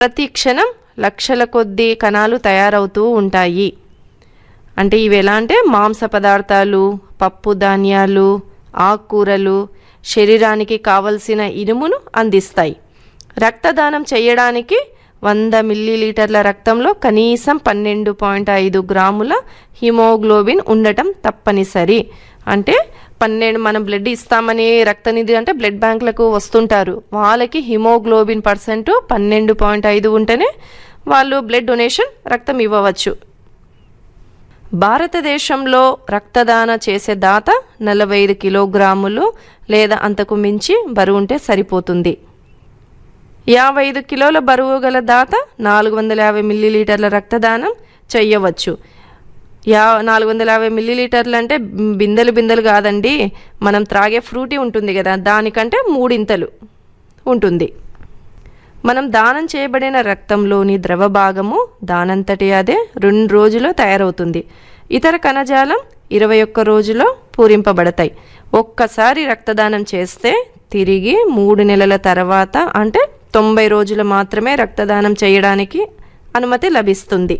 ప్రతి క్షణం లక్షల కొద్దీ కణాలు తయారవుతూ ఉంటాయి అంటే ఇవి ఎలా అంటే మాంస పదార్థాలు పప్పు ధాన్యాలు ఆకుకూరలు శరీరానికి కావలసిన ఇనుమును అందిస్తాయి రక్తదానం చేయడానికి వంద మిల్లీలీటర్ల రక్తంలో కనీసం పన్నెండు పాయింట్ ఐదు గ్రాముల హిమోగ్లోబిన్ ఉండటం తప్పనిసరి అంటే పన్నెండు మనం బ్లడ్ ఇస్తామని రక్తనిధి అంటే బ్లడ్ బ్యాంకులకు వస్తుంటారు వాళ్ళకి హిమోగ్లోబిన్ పర్సెంట్ పన్నెండు పాయింట్ ఐదు ఉంటేనే వాళ్ళు బ్లడ్ డొనేషన్ రక్తం ఇవ్వవచ్చు భారతదేశంలో రక్తదాన చేసే దాత నలభై ఐదు కిలోగ్రాములు లేదా అంతకు మించి బరువు ఉంటే సరిపోతుంది యాభై ఐదు కిలోల బరువు గల దాత నాలుగు వందల యాభై మిల్లీలీటర్ల రక్తదానం చెయ్యవచ్చు యా నాలుగు వందల యాభై మిల్లీలీటర్లు అంటే బిందెలు బిందెలు కాదండి మనం త్రాగే ఫ్రూటీ ఉంటుంది కదా దానికంటే మూడింతలు ఉంటుంది మనం దానం చేయబడిన రక్తంలోని ద్రవ భాగము దానంతటి అదే రెండు రోజుల్లో తయారవుతుంది ఇతర కణజాలం ఇరవై ఒక్క రోజులో పూరింపబడతాయి ఒక్కసారి రక్తదానం చేస్తే తిరిగి మూడు నెలల తర్వాత అంటే తొంభై రోజులు మాత్రమే రక్తదానం చేయడానికి అనుమతి లభిస్తుంది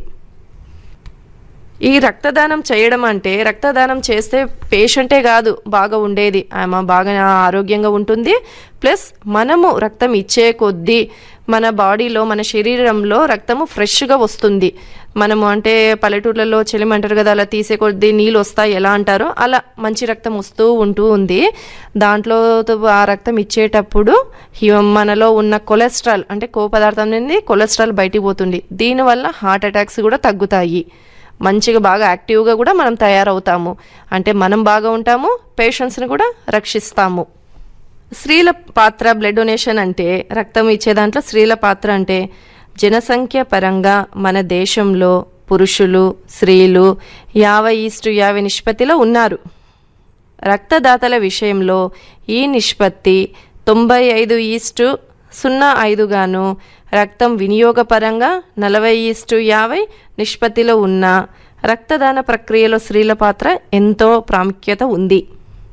ఈ రక్తదానం చేయడం అంటే రక్తదానం చేస్తే పేషెంటే కాదు బాగా ఉండేది ఆమె బాగా ఆరోగ్యంగా ఉంటుంది ప్లస్ మనము రక్తం ఇచ్చే కొద్దీ మన బాడీలో మన శరీరంలో రక్తము ఫ్రెష్గా వస్తుంది మనము అంటే పల్లెటూర్లలో చెలిమంటారు కదా అలా తీసే కొద్దీ నీళ్ళు వస్తాయి ఎలా అంటారో అలా మంచి రక్తం వస్తూ ఉంటూ ఉంది దాంట్లో ఆ రక్తం ఇచ్చేటప్పుడు హి- మనలో ఉన్న కొలెస్ట్రాల్ అంటే కో పదార్థం అనేది కొలెస్ట్రాల్ బయటికి పోతుంది దీనివల్ల హార్ట్ అటాక్స్ కూడా తగ్గుతాయి మంచిగా బాగా యాక్టివ్గా కూడా మనం తయారవుతాము అంటే మనం బాగా ఉంటాము పేషెంట్స్ని కూడా రక్షిస్తాము స్త్రీల పాత్ర బ్లడ్ డొనేషన్ అంటే రక్తం ఇచ్చే దాంట్లో స్త్రీల పాత్ర అంటే జనసంఖ్య పరంగా మన దేశంలో పురుషులు స్త్రీలు యాభై ఈస్టు యాభై నిష్పత్తిలో ఉన్నారు రక్తదాతల విషయంలో ఈ నిష్పత్తి తొంభై ఐదు ఈస్టు సున్నా ఐదుగాను రక్తం వినియోగపరంగా నలభై ఈస్టు యాభై నిష్పత్తిలో ఉన్న రక్తదాన ప్రక్రియలో స్త్రీల పాత్ర ఎంతో ప్రాముఖ్యత ఉంది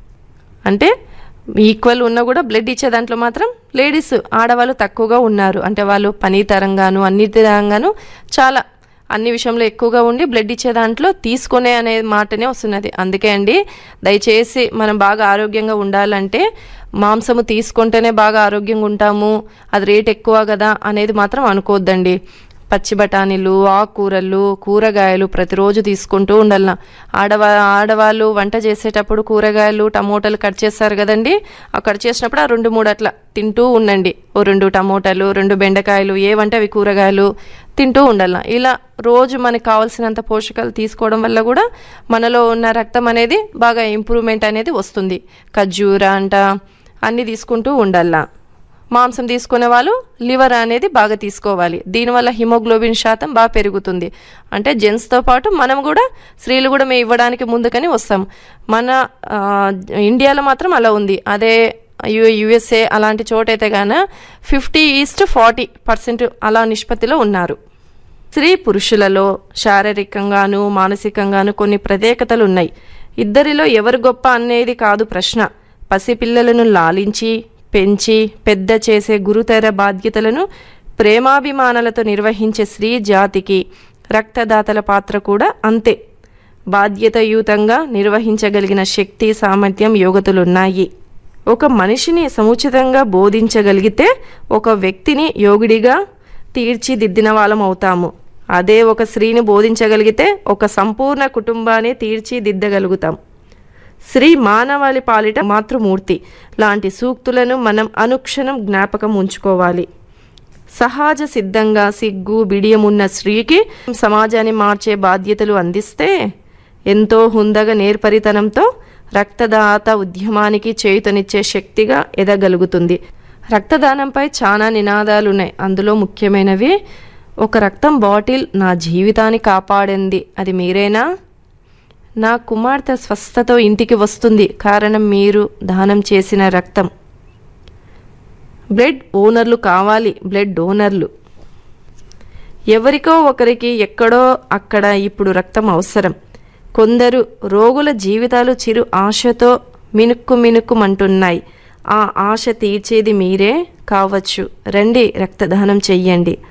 అంటే ఈక్వల్ ఉన్నా కూడా బ్లడ్ ఇచ్చే దాంట్లో మాత్రం లేడీస్ ఆడవాళ్ళు తక్కువగా ఉన్నారు అంటే వాళ్ళు పని తరంగాను అన్ని తరంగాను చాలా అన్ని విషయంలో ఎక్కువగా ఉండి బ్లడ్ ఇచ్చే దాంట్లో తీసుకునే అనే మాటనే వస్తున్నది అందుకే అండి దయచేసి మనం బాగా ఆరోగ్యంగా ఉండాలంటే మాంసము తీసుకుంటేనే బాగా ఆరోగ్యంగా ఉంటాము అది రేట్ ఎక్కువ కదా అనేది మాత్రం అనుకోవద్దండి పచ్చి బఠానీలు ఆకుకూరలు కూరగాయలు ప్రతిరోజు తీసుకుంటూ ఉండాల ఆడవా ఆడవాళ్ళు వంట చేసేటప్పుడు కూరగాయలు టమోటాలు కట్ చేస్తారు కదండి ఆ కట్ చేసినప్పుడు ఆ రెండు మూడు అట్లా తింటూ ఉండండి ఓ రెండు టమోటాలు రెండు బెండకాయలు ఏవంటే అవి కూరగాయలు తింటూ ఉండాల ఇలా రోజు మనకు కావాల్సినంత పోషకాలు తీసుకోవడం వల్ల కూడా మనలో ఉన్న రక్తం అనేది బాగా ఇంప్రూవ్మెంట్ అనేది వస్తుంది ఖర్జూర అంట అన్నీ తీసుకుంటూ ఉండాలా మాంసం తీసుకునే వాళ్ళు లివర్ అనేది బాగా తీసుకోవాలి దీనివల్ల హిమోగ్లోబిన్ శాతం బాగా పెరుగుతుంది అంటే జెంట్స్తో పాటు మనం కూడా స్త్రీలు కూడా మేము ఇవ్వడానికి ముందుకని వస్తాం మన ఆ, ఇండియాలో మాత్రం అలా ఉంది అదే యు యుఎస్ఏ అలాంటి చోటైతే గాన ఫిఫ్టీ ఈస్ట్ ఫార్టీ పర్సెంట్ అలా నిష్పత్తిలో ఉన్నారు స్త్రీ పురుషులలో శారీరకంగాను మానసికంగాను కొన్ని ప్రత్యేకతలు ఉన్నాయి ఇద్దరిలో ఎవరు గొప్ప అనేది కాదు ప్రశ్న పసిపిల్లలను లాలించి పెంచి పెద్ద చేసే గురుతర బాధ్యతలను ప్రేమాభిమానాలతో నిర్వహించే స్త్రీ జాతికి రక్తదాతల పాత్ర కూడా అంతే బాధ్యతయుతంగా నిర్వహించగలిగిన శక్తి సామర్థ్యం యోగతులున్నాయి ఒక మనిషిని సముచితంగా బోధించగలిగితే ఒక వ్యక్తిని యోగుడిగా తీర్చిదిద్దిన వాళ్ళం అవుతాము అదే ఒక స్త్రీని బోధించగలిగితే ఒక సంపూర్ణ కుటుంబాన్ని తీర్చిదిద్దగలుగుతాం శ్రీ మానవాళి పాలిట మాతృమూర్తి లాంటి సూక్తులను మనం అనుక్షణం జ్ఞాపకం ఉంచుకోవాలి సహజ సిద్ధంగా సిగ్గు బిడియమున్న స్త్రీకి సమాజాన్ని మార్చే బాధ్యతలు అందిస్తే ఎంతో హుందగా నేర్పరితనంతో రక్తదాత ఉద్యమానికి చేయుతనిచ్చే శక్తిగా ఎదగలుగుతుంది రక్తదానంపై చాలా నినాదాలు ఉన్నాయి అందులో ముఖ్యమైనవి ఒక రక్తం బాటిల్ నా జీవితాన్ని కాపాడింది అది మీరేనా నా కుమార్తె స్వస్థతో ఇంటికి వస్తుంది కారణం మీరు దానం చేసిన రక్తం బ్లడ్ ఓనర్లు కావాలి బ్లడ్ డోనర్లు ఎవరికో ఒకరికి ఎక్కడో అక్కడ ఇప్పుడు రక్తం అవసరం కొందరు రోగుల జీవితాలు చిరు ఆశతో మినుక్కు మినుక్కుమంటున్నాయి ఆ ఆశ తీర్చేది మీరే కావచ్చు రండి రక్తదానం చెయ్యండి